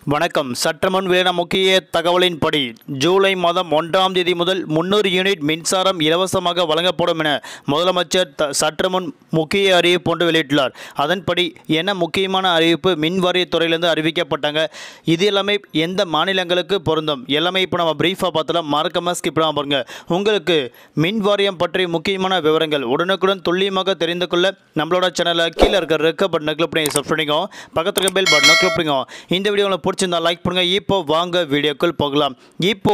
வணக்கம் சற்றுமுன் வெளியான முக்கிய தகவலின்படி ஜூலை மாதம் ஒன்றாம் தேதி முதல் முன்னூறு யூனிட் மின்சாரம் இலவசமாக வழங்கப்படும் என முதலமைச்சர் த சற்றுமுன் முக்கிய அறிவிப்பு ஒன்று வெளியிட்டுள்ளார் அதன்படி என்ன முக்கியமான அறிவிப்பு மின் வாரியத்துறையிலிருந்து அறிவிக்கப்பட்டாங்க இது எல்லாமே எந்த மாநிலங்களுக்கு பொருந்தும் எல்லாமே இப்போ நம்ம பிரீஃபாக பார்த்தலாம் மறக்காம ஸ்கிப் பண்ணாம பாருங்க உங்களுக்கு மின் வாரியம் பற்றி முக்கியமான விவரங்கள் உடனுக்குடன் துல்லியமாக தெரிந்து கொள்ள நம்மளோட சேனலை கீழே இருக்கிற ரெக்க பட்டனை கிளிக் பண்ணி சப்ஸ்கிரைப் பண்ணிக்கோ பக்கத்துல இருக்க பெல் பட்டனை கிளிக் பண்ணிக்கோ இந்த வீடியோ உங்களுக்கு பிடிச்சிருந்தா லைக் பண்ணுங்க இப்போ வாங்க வீடியோக்குள் போகலாம் இப்போ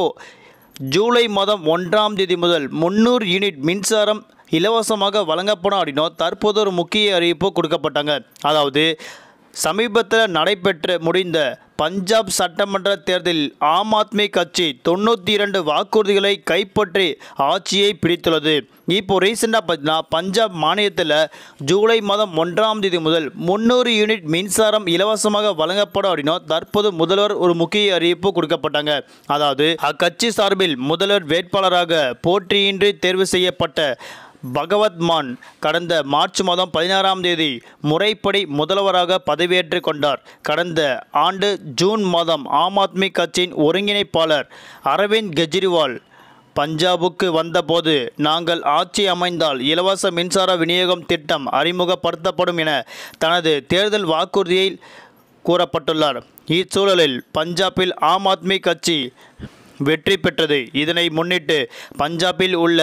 ஜூலை மாதம் ஒன்றாம் தேதி முதல் முந்நூறு யூனிட் மின்சாரம் இலவசமாக வழங்கப்படும் அப்படின்னா தற்போது ஒரு முக்கிய அறிவிப்பு கொடுக்கப்பட்டாங்க அதாவது சமீபத்தில் நடைபெற்று முடிந்த பஞ்சாப் சட்டமன்ற தேர்தலில் ஆம் ஆத்மி கட்சி தொண்ணூற்றி இரண்டு வாக்குறுதிகளை கைப்பற்றி ஆட்சியை பிடித்துள்ளது இப்போ ரீசெண்டாக பார்த்தீங்கன்னா பஞ்சாப் மாநிலத்தில் ஜூலை மாதம் ஒன்றாம் தேதி முதல் முந்நூறு யூனிட் மின்சாரம் இலவசமாக வழங்கப்படும் அப்படின்னா தற்போது முதல்வர் ஒரு முக்கிய அறிவிப்பு கொடுக்கப்பட்டாங்க அதாவது அக்கட்சி சார்பில் முதல்வர் வேட்பாளராக போட்டியின்றி தேர்வு செய்யப்பட்ட பகவத் மான் கடந்த மார்ச் மாதம் பதினாறாம் தேதி முறைப்படி முதல்வராக பதவியேற்றுக் கொண்டார் கடந்த ஆண்டு ஜூன் மாதம் ஆம் ஆத்மி கட்சியின் ஒருங்கிணைப்பாளர் அரவிந்த் கெஜ்ரிவால் பஞ்சாபுக்கு வந்தபோது நாங்கள் ஆட்சி அமைந்தால் இலவச மின்சார விநியோகம் திட்டம் அறிமுகப்படுத்தப்படும் என தனது தேர்தல் வாக்குறுதியில் கூறப்பட்டுள்ளார் இச்சூழலில் பஞ்சாபில் ஆம் ஆத்மி கட்சி வெற்றி பெற்றது இதனை முன்னிட்டு பஞ்சாபில் உள்ள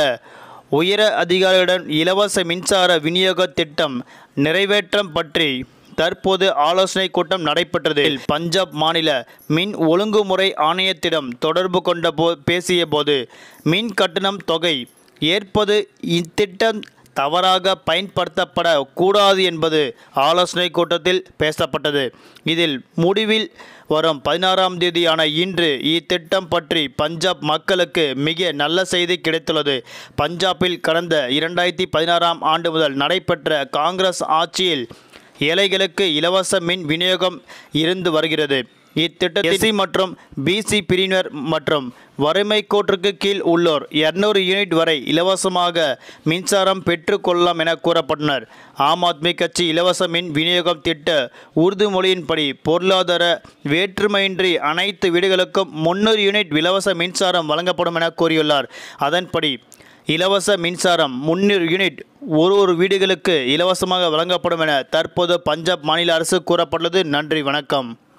உயர அதிகாரிகளுடன் இலவச மின்சார விநியோக திட்டம் நிறைவேற்றம் பற்றி தற்போது ஆலோசனை கூட்டம் நடைபெற்றது இதில் பஞ்சாப் மாநில மின் ஒழுங்குமுறை ஆணையத்திடம் தொடர்பு கொண்ட போ பேசிய போது மின் கட்டணம் தொகை ஏற்பது இத்திட்டம் தவறாக பயன்படுத்தப்பட கூடாது என்பது ஆலோசனை கூட்டத்தில் பேசப்பட்டது இதில் முடிவில் வரும் பதினாறாம் தேதியான இன்று இத்திட்டம் பற்றி பஞ்சாப் மக்களுக்கு மிக நல்ல செய்தி கிடைத்துள்ளது பஞ்சாபில் கடந்த இரண்டாயிரத்தி பதினாறாம் ஆண்டு முதல் நடைபெற்ற காங்கிரஸ் ஆட்சியில் ஏழைகளுக்கு இலவச மின் விநியோகம் இருந்து வருகிறது இத்திட்டத்தில் எஸ்சி மற்றும் பிசி பிரிவினர் மற்றும் வறுமை கோட்டிற்கு கீழ் உள்ளோர் இருநூறு யூனிட் வரை இலவசமாக மின்சாரம் பெற்றுக்கொள்ளலாம் என கூறப்பட்டனர் ஆம் ஆத்மி கட்சி இலவச மின் விநியோகம் திட்ட உறுதிமொழியின்படி பொருளாதார வேற்றுமையின்றி அனைத்து வீடுகளுக்கும் முன்னூறு யூனிட் இலவச மின்சாரம் வழங்கப்படும் என கூறியுள்ளார் அதன்படி இலவச மின்சாரம் முன்னூறு யூனிட் ஒரு ஒரு வீடுகளுக்கு இலவசமாக வழங்கப்படும் என தற்போது பஞ்சாப் மாநில அரசு கூறப்பட்டுள்ளது நன்றி வணக்கம்